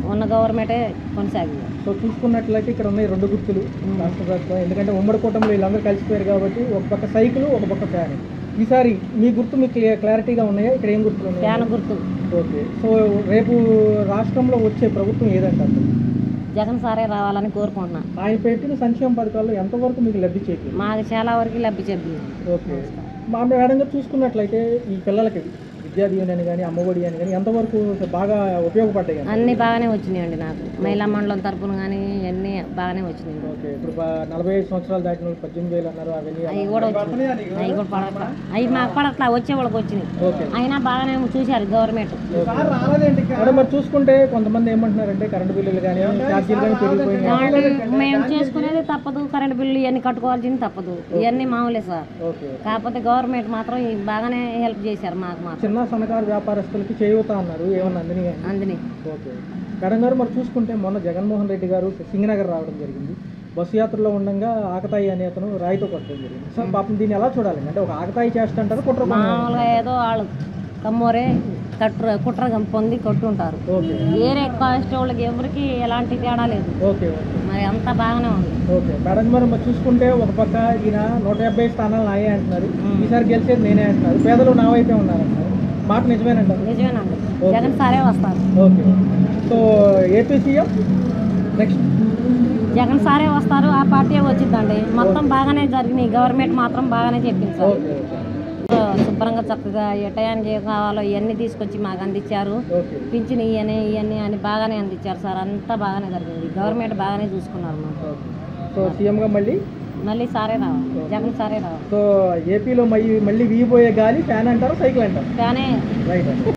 ఉన్న గవర్నమెంటే కొనసాగింది సో చూసుకున్నట్లయితే ఇక్కడ ఉన్నాయి రెండు గుర్తులు రాష్ట్ర ప్రభుత్వం ఎందుకంటే ఉమ్మడి కూటమిలో వీళ్ళందరూ కలిసిపోయారు కాబట్టి ఒక పక్క సైకిల్ ఒక పక్క ఫ్యాన్ ఈసారి మీ గుర్తు మీకు క్లియర్ క్లారిటీగా ఉన్నాయా ఇక్కడ ఏం గుర్తులు ఉన్నాయి ఫ్యాన్ గుర్తు ఓకే సో రేపు రాష్ట్రంలో వచ్చే ప్రభుత్వం ఏదంటారు జగన్ సారే రావాలని కోరుకుంటున్నా ఆయన పెట్టిన సంక్షేమ పథకాల్లో ఎంతవరకు మీకు లబ్ధి చేకూరు మాకు చాలా వరకు లబ్ధి చెప్పింది ఓకే మా మేడం గారు చూసుకున్నట్లయితే ఈ పిల్లలకి విద్యా దీవెన అని కానీ అమ్మఒడి అని కానీ ఎంతవరకు బాగా ఉపయోగపడ్డాయి కానీ అన్నీ బాగానే వచ్చినాయండి నాకు మహిళా మండలం తరపున కానీ అన్నీ బాగానే వచ్చినాయి ఓకే ఇప్పుడు బా- నలభై ఐదు సంవత్సరాలు దాటిన వాళ్ళు పద్దెనిమిది వేలు అన్నారు అవన్నీ అవి కూడా వచ్చినాయి అవి కూడా పడట్లా అవి మాకు పడట్లా వచ్చే వాళ్ళకి వచ్చినాయి ఓకే అయినా బాగానే చూశారు గవర్నమెంట్ మేడం మరి చూసుకుంటే కొంతమంది ఏమంటున్నారంటే కరెంటు బిల్లులు కానీ ఛార్జీలు కానీ పెరిగిపోయినాయి ఏమంటే మేము చేసుకునేది తప్పదు కరెంట్ బిల్లు ఇవన్నీ కట్టుకోవాల్సింది తప్పదు ఇవన్నీ మామూలే సార్ ఓకే కాకపోతే గవర్నమెంట్ మాత్రం ఈ బాగానే హెల్ప్ చేశారు మాకు మాత్రం చిన్న సన్నకారు వ్యాపారస్తులకి చేయూత అన్నారు ఏమన్నా అందని కానీ అందిని ఓకే మేడం గారు మరి చూసుకుంటే మొన్న జగన్మోహన్ రెడ్డి గారు సింగనగర్ రావడం జరిగింది బస్సు యాత్రలో ఉండగా ఆకతాయి అనే అతను రాయితో కొట్టడం జరిగింది సో పాపం దీన్ని ఎలా చూడాలి అంటే ఒక ఆకతాయి చేస్తుంటారు కుట్ర పన్నుతారు. మామూలుగా ఏదో వాళ్ళు కమ్మోరే కట్టు కుట్ర పొంది కొట్టుంటారు ఓకే వేరే కానిస్టేబుల్కి ఎవరికి ఎలాంటి తేడా లేదు ఓకే ఓకే మరి అంతా బాగానే ఉంది ఓకే మేడం మరి మరి చూసుకుంటే ఒక పక్క ఈయన నూట డెబ్బై స్థానాలు నాయే అంటున్నారు ఈసారి గెలిచేది నేనే అంటున్నారు పేదలు నా వైపే ఉన్నారంటున్నారు మాట నిజమేనంటారు నిజమేనండి జగన్ సారే వస్తారు okay so AP CM next Jagan సారే వస్తారు ఆ పార్టీ వచ్చిందండి మొత్తం బాగానే జరిగినాయి గవర్నమెంట్ మాత్రం బాగానే చెప్పింది సార్ ఓకే ఓకే శుభ్రంగా చక్కగా ఏ టయానికి ఏం కావాలో ఇవన్నీ తీసుకొచ్చి మాకు అందించారు ఓకే పింఛన్ ఇవన్నీ ఇవన్నీ అని బాగానే అందించారు సార్ అంతా బాగానే జరిగింది గవర్నమెంట్ బాగానే చూసుకున్నారు మాకు ఓకే సో సీఎంగా మళ్ళీ మళ్ళీ సారే రావాలి జగన్ సారే రావాలి సో ఏపీలో మళ్ళీ మళ్ళీ వీయబోయే గాలి ఫ్యాన్ అంటారు సైకిల్ అంటారు కానీ రైట్